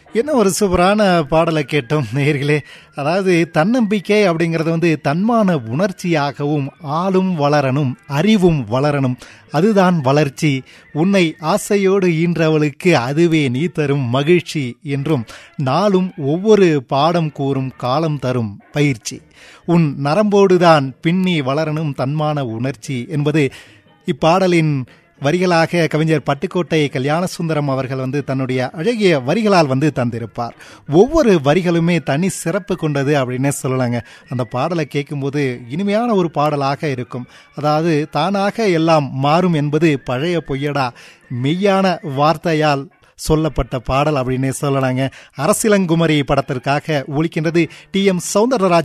என்ன ஒரு சூப்பரான பாடலை கேட்டோம் நேர்களே அதாவது தன்னம்பிக்கை அப்படிங்கிறது வந்து தன்மான உணர்ச்சியாகவும் ஆளும் வளரணும் அறிவும் வளரணும் அதுதான் வளர்ச்சி உன்னை ஆசையோடு ஈன்றவளுக்கு அதுவே நீ தரும் மகிழ்ச்சி என்றும் நாளும் ஒவ்வொரு பாடம் கூறும் காலம் தரும் பயிற்சி உன் நரம்போடுதான் பின்னி வளரணும் தன்மான உணர்ச்சி என்பது இப்பாடலின் வரிகளாக கவிஞர் பட்டுக்கோட்டை கல்யாணசுந்தரம் அவர்கள் வந்து தன்னுடைய அழகிய வரிகளால் வந்து தந்திருப்பார் ஒவ்வொரு வரிகளுமே தனி சிறப்பு கொண்டது அப்படின்னே சொல்லலாங்க அந்த பாடலை கேட்கும்போது இனிமையான ஒரு பாடலாக இருக்கும் அதாவது தானாக எல்லாம் மாறும் என்பது பழைய பொய்யடா மெய்யான வார்த்தையால் சொல்லப்பட்ட பாடல் அப்படின்னே சொல்லலாங்க அரசிலங்குமரி படத்திற்காக ஒழிக்கின்றது டி எம் சவுந்தரராஜன்